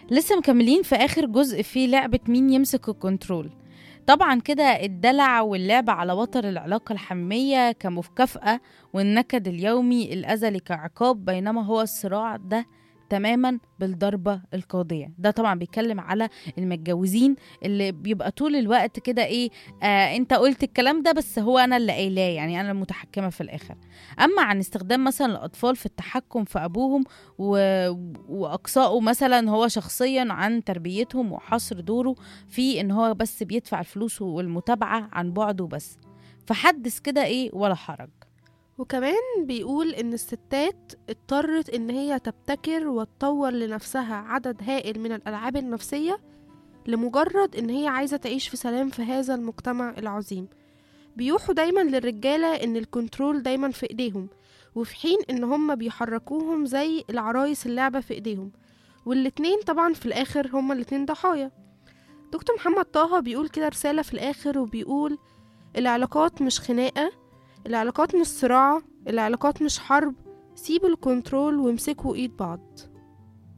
لسه مكملين في آخر جزء في لعبة مين يمسك الكنترول طبعا كده الدلع واللعب على وتر العلاقة الحمية كمكافأة والنكد اليومي الأزلي كعقاب بينما هو الصراع ده تماما بالضربة القاضية ده طبعا بيتكلم على المتجوزين اللي بيبقى طول الوقت كده ايه آه انت قلت الكلام ده بس هو انا اللي قايلاه يعني انا المتحكمة في الاخر اما عن استخدام مثلا الاطفال في التحكم في ابوهم و... واقصائه مثلا هو شخصيا عن تربيتهم وحصر دوره في ان هو بس بيدفع الفلوس والمتابعة عن بعده بس فحدث كده ايه ولا حرج وكمان بيقول ان الستات اضطرت ان هي تبتكر وتطور لنفسها عدد هائل من الالعاب النفسيه لمجرد ان هي عايزه تعيش في سلام في هذا المجتمع العظيم بيوحوا دايما للرجاله ان الكنترول دايما في ايديهم وفي حين ان هم بيحركوهم زي العرايس اللعبه في ايديهم والاتنين طبعا في الاخر هما الاتنين ضحايا دكتور محمد طه بيقول كده رساله في الاخر وبيقول العلاقات مش خناقه العلاقات مش صراع العلاقات مش حرب سيبوا الكنترول وامسكوا ايد بعض